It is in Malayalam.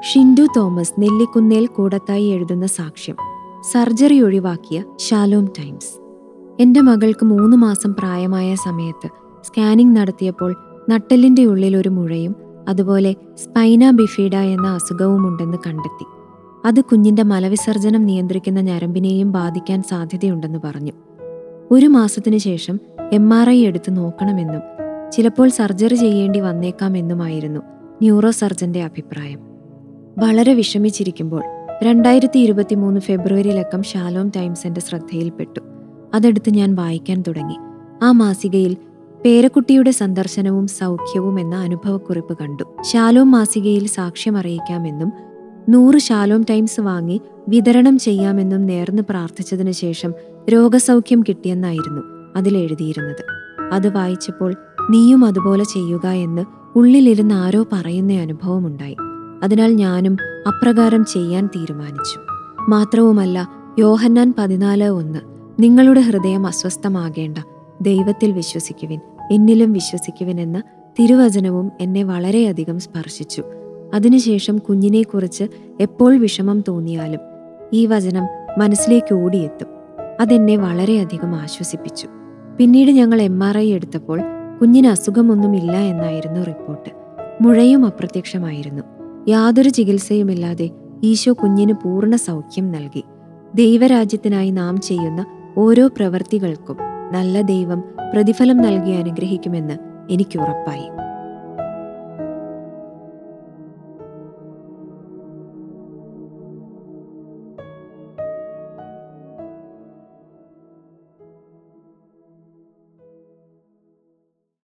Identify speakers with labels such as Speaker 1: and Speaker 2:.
Speaker 1: ഷിൻഡു തോമസ് നെല്ലിക്കുന്നേൽ കൂടത്തായി എഴുതുന്ന സാക്ഷ്യം സർജറി ഒഴിവാക്കിയ ഷാലോം ടൈംസ് എന്റെ മകൾക്ക് മൂന്ന് മാസം പ്രായമായ സമയത്ത് സ്കാനിംഗ് നടത്തിയപ്പോൾ നട്ടെല്ലിന്റെ ഉള്ളിൽ ഒരു മുഴയും അതുപോലെ സ്പൈന ബിഫീഡ എന്ന അസുഖവുമുണ്ടെന്ന് കണ്ടെത്തി അത് കുഞ്ഞിന്റെ മലവിസർജനം നിയന്ത്രിക്കുന്ന ഞരമ്പിനെയും ബാധിക്കാൻ സാധ്യതയുണ്ടെന്ന് പറഞ്ഞു ഒരു മാസത്തിനു ശേഷം എം ആർ ഐ എടുത്ത് നോക്കണമെന്നും ചിലപ്പോൾ സർജറി ചെയ്യേണ്ടി വന്നേക്കാമെന്നുമായിരുന്നു ന്യൂറോ സർജന്റെ അഭിപ്രായം വളരെ വിഷമിച്ചിരിക്കുമ്പോൾ രണ്ടായിരത്തി ഇരുപത്തി മൂന്ന് ഫെബ്രുവരിയിലക്കം ഷാലോം ടൈംസ് എന്റെ ശ്രദ്ധയിൽപ്പെട്ടു അതെടുത്ത് ഞാൻ വായിക്കാൻ തുടങ്ങി ആ മാസികയിൽ പേരക്കുട്ടിയുടെ സന്ദർശനവും സൗഖ്യവും എന്ന അനുഭവക്കുറിപ്പ് കണ്ടു ഷാലോം മാസികയിൽ സാക്ഷ്യം അറിയിക്കാമെന്നും നൂറ് ഷാലോം ടൈംസ് വാങ്ങി വിതരണം ചെയ്യാമെന്നും നേർന്ന് പ്രാർത്ഥിച്ചതിനു ശേഷം രോഗസൗഖ്യം കിട്ടിയെന്നായിരുന്നു അതിലെഴുതിയിരുന്നത് അത് വായിച്ചപ്പോൾ നീയും അതുപോലെ ചെയ്യുക എന്ന് ഉള്ളിലിരുന്ന് ആരോ പറയുന്ന അനുഭവമുണ്ടായി അതിനാൽ ഞാനും അപ്രകാരം ചെയ്യാൻ തീരുമാനിച്ചു മാത്രവുമല്ല യോഹന്നാൻ പതിനാല് ഒന്ന് നിങ്ങളുടെ ഹൃദയം അസ്വസ്ഥമാകേണ്ട ദൈവത്തിൽ വിശ്വസിക്കുവിൻ എന്നിലും വിശ്വസിക്കുവിൻ എന്ന തിരുവചനവും എന്നെ വളരെയധികം സ്പർശിച്ചു അതിനുശേഷം കുഞ്ഞിനെക്കുറിച്ച് എപ്പോൾ വിഷമം തോന്നിയാലും ഈ വചനം മനസ്സിലേക്ക് ഓടിയെത്തും അതെന്നെ വളരെയധികം ആശ്വസിപ്പിച്ചു പിന്നീട് ഞങ്ങൾ എം ആർ ഐ എടുത്തപ്പോൾ കുഞ്ഞിന് അസുഖമൊന്നുമില്ല എന്നായിരുന്നു റിപ്പോർട്ട് മുഴയും അപ്രത്യക്ഷമായിരുന്നു യാതൊരു ചികിത്സയുമില്ലാതെ ഈശോ കുഞ്ഞിന് പൂർണ്ണ സൗഖ്യം നൽകി ദൈവരാജ്യത്തിനായി നാം ചെയ്യുന്ന ഓരോ പ്രവൃത്തികൾക്കും നല്ല ദൈവം പ്രതിഫലം നൽകി അനുഗ്രഹിക്കുമെന്ന് എനിക്ക് ഉറപ്പായി